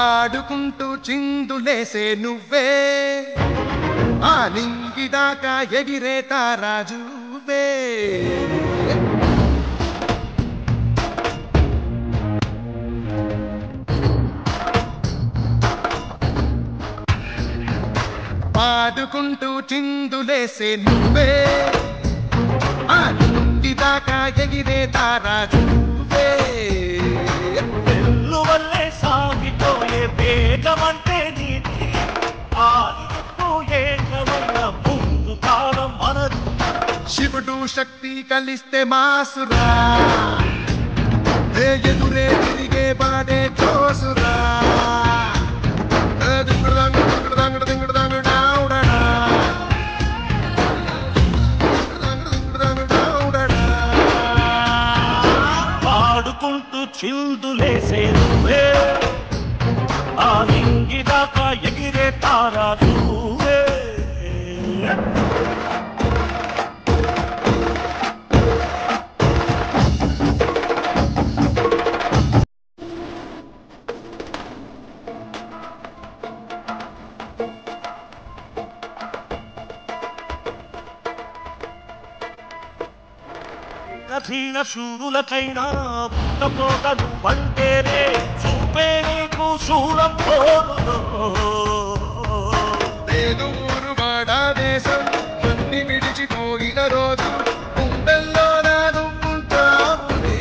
పాడుకుంటూ చిందులేసే నువ్వే ఆ నింగిదాకా ఎగిరే తారాజువే పాడుకుంటూ చిందులేసే నువ్వే ఆ నింగిదాకా ఎగిరే తారాజువే వెల్లువల్లే సాగిపోయే వేగమంటే నీది ఆగిపో ఏకమైన ముందు కాలం మనది శివుడు శక్తి కలిస్తే మాసురా ఏ ఎదురే తిరిగే బాడే జోసురా ఏ దింగుడు దంగుడు దింగుడు దంగుడు దింగుడు దంగుడు డావుడడా. దింగుడు దింగుడు దంగుడు డావుడడా. పాడుకుంటూ చిందులేసే నువ్వే ఆ నింగిదాకా ఎగిరే తారా నువ్వే కఠిన శూరులకైనా పుట్టపోతను వంటేనే చూపే నీకు శూలం నేను ఊరు వాడా దేశం అన్ని విడిచిపోయిన రోజు గుండెల్లో నా నువ్వుంటావులే.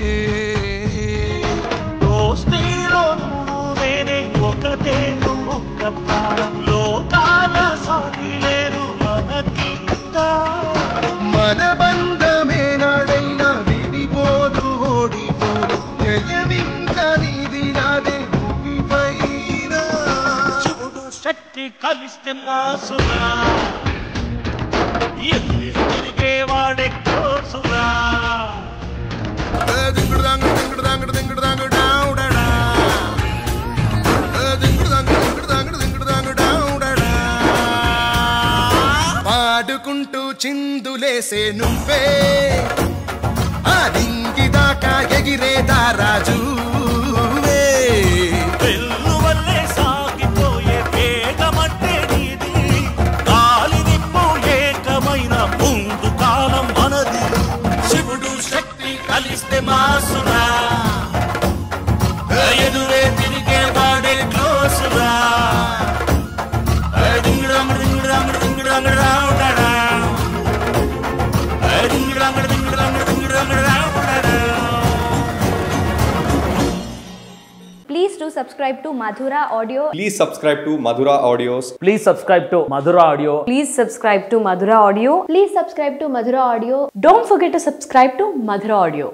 దోస్తీలో నువ్వు నేనే ఒకటే నువ్వు ఒక్క ప్రాణం లోకాల సాగి లేరు మనకింకా మన బంధమే నాడైనా విడిపోదు ఓడిపోదు జయమింక నీది నాదే భూమిపైన శివుడు శక్తి కలిస్తే మాసురా ఎల్లి తిరిగేవాడే కోసురా ఏ దింగుడు దాంగుడు దింగుడు దాంగుడు దింగుడు దాంగుడు డావుడడా. ఏ దింగుడు దాంగుడు దింగుడు దాంగుడు దింగుడు దాంగుడు డావుడడా. పాడుకుంటూ చిందులేసే నువ్వే ఆ దింగి దాకా ఎగిరే దారాజువే వెల్లువల్లే సాగిపోయే వేగమంటే నీది గాలి నిప్పు ఏకమైన ముందు కాలం మనది శివుడు శక్తి కలిస్తే మాసురా ఎదురే తిరిగే వాడే క్లోసురా డింగిడాంగ డింగిడాంగ డింగిడాంగ రావుడాడా డింగిడాంగ డింగిడాంగ డింగిడాంగ రావుడాడా Please do subscribe to Madhura Audio. Please subscribe to Madhura Audios. Please subscribe to Madhura Audio. Please subscribe to Madhura Audio. Please subscribe to Madhura Audio. Don't forget to subscribe to Madhura Audio.